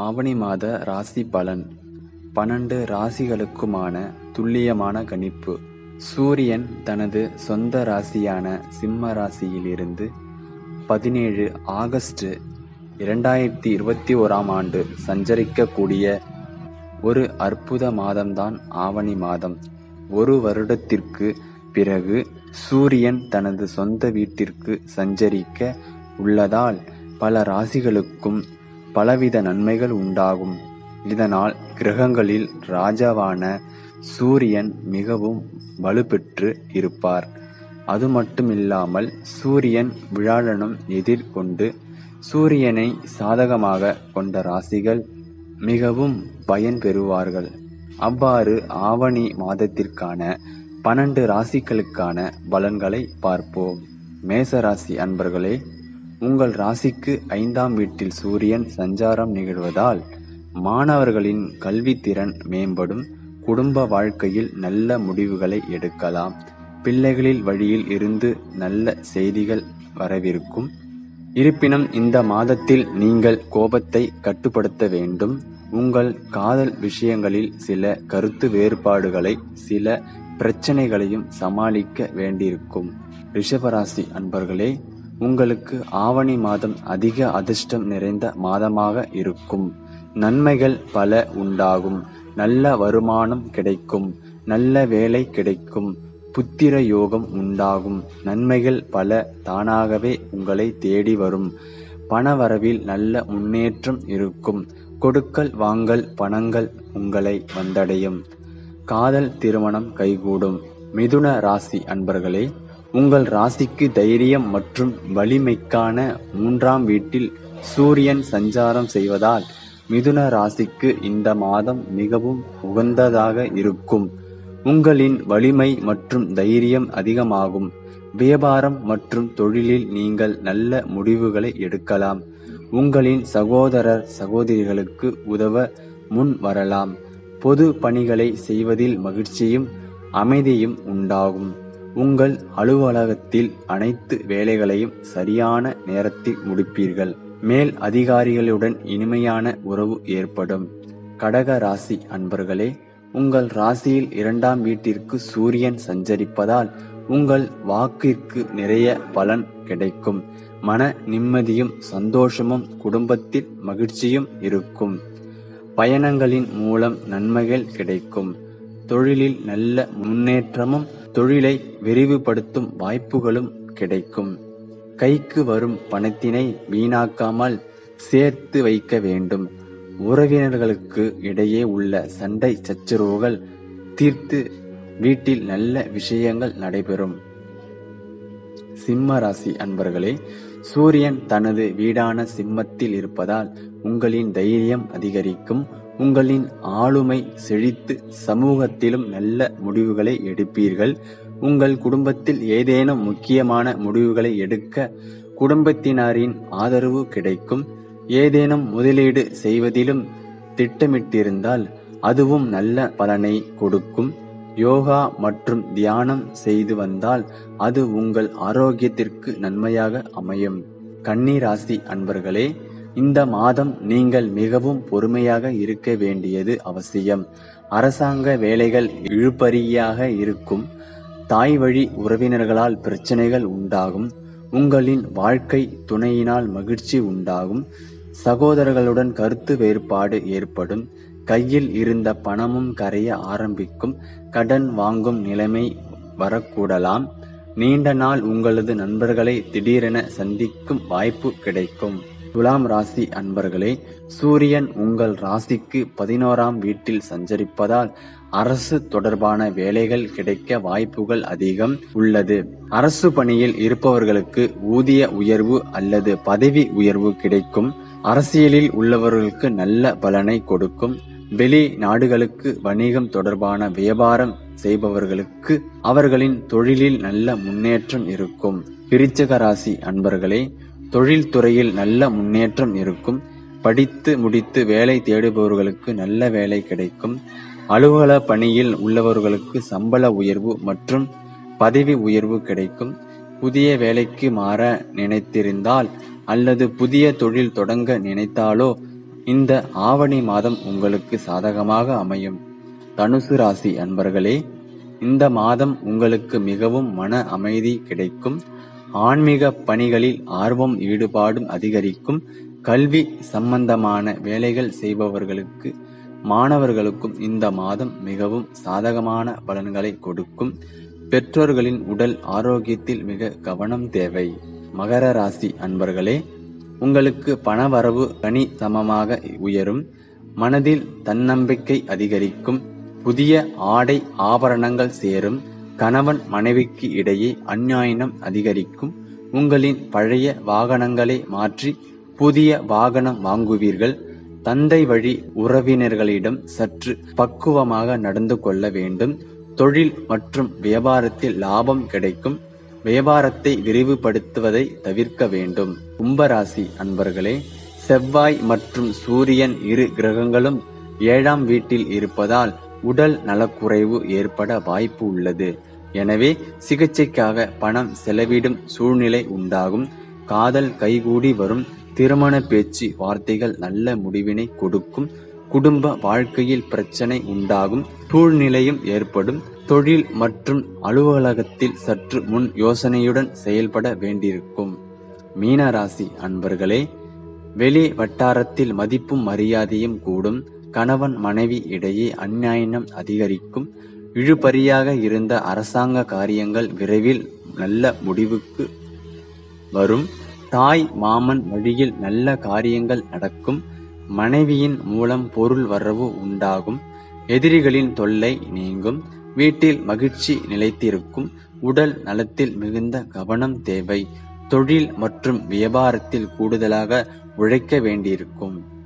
ஆவணி மாத ராசி பலன் பன்னெண்டு ராசிகளுக்குமான துல்லியமான கணிப்பு சூரியன் தனது சொந்த ராசியான சிம்ம ராசியிலிருந்து பதினேழு ஆகஸ்ட் இரண்டாயிரத்தி இருபத்தி ஓராம் ஆண்டு சஞ்சரிக்கக்கூடிய ஒரு அற்புத மாதம்தான் ஆவணி மாதம் ஒரு வருடத்திற்கு பிறகு சூரியன் தனது சொந்த வீட்டிற்கு சஞ்சரிக்க உள்ளதால் பல ராசிகளுக்கும் பலவித நன்மைகள் உண்டாகும் இதனால் கிரகங்களில் ராஜாவான சூரியன் மிகவும் வலுப்பெற்று இருப்பார் அது மட்டுமில்லாமல் சூரியன் விழாளனும் எதிர்கொண்டு சூரியனை சாதகமாக கொண்ட ராசிகள் மிகவும் பயன் பெறுவார்கள் அவ்வாறு ஆவணி மாதத்திற்கான பன்னெண்டு ராசிகளுக்கான பலன்களை பார்ப்போம் மேச ராசி அன்பர்களே உங்கள் ராசிக்கு ஐந்தாம் வீட்டில் சூரியன் சஞ்சாரம் நிகழ்வதால் மாணவர்களின் கல்வித்திறன் மேம்படும் குடும்ப வாழ்க்கையில் நல்ல முடிவுகளை எடுக்கலாம் பிள்ளைகளில் வழியில் இருந்து நல்ல செய்திகள் வரவிருக்கும் இருப்பினும் இந்த மாதத்தில் நீங்கள் கோபத்தை கட்டுப்படுத்த வேண்டும் உங்கள் காதல் விஷயங்களில் சில கருத்து வேறுபாடுகளை சில பிரச்சனைகளையும் சமாளிக்க வேண்டியிருக்கும் ரிஷபராசி அன்பர்களே உங்களுக்கு ஆவணி மாதம் அதிக அதிர்ஷ்டம் நிறைந்த மாதமாக இருக்கும் நன்மைகள் பல உண்டாகும் நல்ல வருமானம் கிடைக்கும் நல்ல வேலை கிடைக்கும் புத்திர யோகம் உண்டாகும் நன்மைகள் பல தானாகவே உங்களை தேடி வரும் பணவரவில் நல்ல முன்னேற்றம் இருக்கும் கொடுக்கல் வாங்கல் பணங்கள் உங்களை வந்தடையும் காதல் திருமணம் கைகூடும் மிதுன ராசி அன்பர்களே உங்கள் ராசிக்கு தைரியம் மற்றும் வலிமைக்கான மூன்றாம் வீட்டில் சூரியன் சஞ்சாரம் செய்வதால் மிதுன ராசிக்கு இந்த மாதம் மிகவும் உகந்ததாக இருக்கும் உங்களின் வலிமை மற்றும் தைரியம் அதிகமாகும் வியாபாரம் மற்றும் தொழிலில் நீங்கள் நல்ல முடிவுகளை எடுக்கலாம் உங்களின் சகோதரர் சகோதரிகளுக்கு உதவ முன் வரலாம் பொது பணிகளை செய்வதில் மகிழ்ச்சியும் அமைதியும் உண்டாகும் உங்கள் அலுவலகத்தில் அனைத்து வேலைகளையும் சரியான நேரத்தில் முடிப்பீர்கள் மேல் அதிகாரிகளுடன் இனிமையான உறவு ஏற்படும் கடக ராசி அன்பர்களே உங்கள் ராசியில் இரண்டாம் வீட்டிற்கு சூரியன் சஞ்சரிப்பதால் உங்கள் வாக்கிற்கு நிறைய பலன் கிடைக்கும் மன நிம்மதியும் சந்தோஷமும் குடும்பத்தில் மகிழ்ச்சியும் இருக்கும் பயணங்களின் மூலம் நன்மைகள் கிடைக்கும் தொழிலில் நல்ல முன்னேற்றமும் தொழிலை விரிவுபடுத்தும் வாய்ப்புகளும் கிடைக்கும் கைக்கு வரும் பணத்தினை வீணாக்காமல் சேர்த்து வைக்க வேண்டும் உறவினர்களுக்கு இடையே உள்ள சண்டை சச்சரவுகள் தீர்த்து வீட்டில் நல்ல விஷயங்கள் நடைபெறும் சிம்ம ராசி அன்பர்களே சூரியன் தனது வீடான சிம்மத்தில் இருப்பதால் உங்களின் தைரியம் அதிகரிக்கும் உங்களின் ஆளுமை செழித்து சமூகத்திலும் நல்ல முடிவுகளை எடுப்பீர்கள் உங்கள் குடும்பத்தில் ஏதேனும் முக்கியமான முடிவுகளை எடுக்க குடும்பத்தினரின் ஆதரவு கிடைக்கும் ஏதேனும் முதலீடு செய்வதிலும் திட்டமிட்டிருந்தால் அதுவும் நல்ல பலனை கொடுக்கும் யோகா மற்றும் தியானம் செய்து வந்தால் அது உங்கள் ஆரோக்கியத்திற்கு நன்மையாக அமையும் கன்னி ராசி அன்பர்களே இந்த மாதம் நீங்கள் மிகவும் பொறுமையாக இருக்க வேண்டியது அவசியம் அரசாங்க வேலைகள் இழுபறியாக இருக்கும் தாய் வழி உறவினர்களால் பிரச்சனைகள் உண்டாகும் உங்களின் வாழ்க்கை துணையினால் மகிழ்ச்சி உண்டாகும் சகோதரர்களுடன் கருத்து வேறுபாடு ஏற்படும் கையில் இருந்த பணமும் கரைய ஆரம்பிக்கும் கடன் வாங்கும் நிலைமை வரக்கூடலாம் நீண்ட நாள் உங்களது நண்பர்களை திடீரென சந்திக்கும் வாய்ப்பு கிடைக்கும் துலாம் ராசி அன்பர்களே சூரியன் உங்கள் ராசிக்கு பதினோராம் வீட்டில் சஞ்சரிப்பதால் அரசு தொடர்பான வேலைகள் கிடைக்க வாய்ப்புகள் அதிகம் உள்ளது அரசு பணியில் இருப்பவர்களுக்கு ஊதிய உயர்வு அல்லது பதவி உயர்வு கிடைக்கும் அரசியலில் உள்ளவர்களுக்கு நல்ல பலனை கொடுக்கும் வெளி நாடுகளுக்கு வணிகம் தொடர்பான வியாபாரம் செய்பவர்களுக்கு அவர்களின் தொழிலில் நல்ல முன்னேற்றம் இருக்கும் விருச்சக ராசி அன்பர்களே தொழில் துறையில் நல்ல முன்னேற்றம் இருக்கும் படித்து முடித்து வேலை தேடுபவர்களுக்கு நல்ல வேலை கிடைக்கும் அலுவலக பணியில் உள்ளவர்களுக்கு சம்பள உயர்வு மற்றும் பதவி உயர்வு கிடைக்கும் புதிய வேலைக்கு மாற நினைத்திருந்தால் அல்லது புதிய தொழில் தொடங்க நினைத்தாலோ இந்த ஆவணி மாதம் உங்களுக்கு சாதகமாக அமையும் தனுசு ராசி அன்பர்களே இந்த மாதம் உங்களுக்கு மிகவும் மன அமைதி கிடைக்கும் ஆன்மீக பணிகளில் ஆர்வம் ஈடுபாடும் அதிகரிக்கும் கல்வி சம்பந்தமான வேலைகள் செய்பவர்களுக்கு மாணவர்களுக்கும் இந்த மாதம் மிகவும் சாதகமான பலன்களை கொடுக்கும் பெற்றோர்களின் உடல் ஆரோக்கியத்தில் மிக கவனம் தேவை மகர ராசி அன்பர்களே உங்களுக்கு பணவரவு கனி சமமாக உயரும் மனதில் தன்னம்பிக்கை அதிகரிக்கும் புதிய ஆடை ஆபரணங்கள் சேரும் கணவன் மனைவிக்கு இடையே அந்நாயனம் அதிகரிக்கும் உங்களின் பழைய வாகனங்களை மாற்றி புதிய வாகனம் வாங்குவீர்கள் தந்தை வழி உறவினர்களிடம் சற்று பக்குவமாக நடந்து கொள்ள வேண்டும் தொழில் மற்றும் வியாபாரத்தில் லாபம் கிடைக்கும் வியாபாரத்தை விரிவுபடுத்துவதை தவிர்க்க வேண்டும் கும்பராசி அன்பர்களே செவ்வாய் மற்றும் சூரியன் இரு கிரகங்களும் ஏழாம் வீட்டில் இருப்பதால் உடல் நலக்குறைவு ஏற்பட வாய்ப்பு உள்ளது எனவே சிகிச்சைக்காக பணம் செலவிடும் சூழ்நிலை உண்டாகும் காதல் கைகூடி வரும் திருமண பேச்சு வார்த்தைகள் நல்ல முடிவினை கொடுக்கும் குடும்ப வாழ்க்கையில் பிரச்சனை உண்டாகும் சூழ்நிலையும் ஏற்படும் தொழில் மற்றும் அலுவலகத்தில் சற்று முன் யோசனையுடன் செயல்பட வேண்டியிருக்கும் மீனராசி அன்பர்களே வெளி வட்டாரத்தில் மதிப்பும் மரியாதையும் கூடும் கணவன் மனைவி இடையே அந்நாயனம் அதிகரிக்கும் இழுபறியாக இருந்த அரசாங்க காரியங்கள் விரைவில் நல்ல முடிவுக்கு வரும் தாய் மாமன் வழியில் நல்ல காரியங்கள் நடக்கும் மனைவியின் மூலம் பொருள் வரவு உண்டாகும் எதிரிகளின் தொல்லை நீங்கும் வீட்டில் மகிழ்ச்சி நிலைத்திருக்கும் உடல் நலத்தில் மிகுந்த கவனம் தேவை தொழில் மற்றும் வியாபாரத்தில் கூடுதலாக உழைக்க வேண்டியிருக்கும்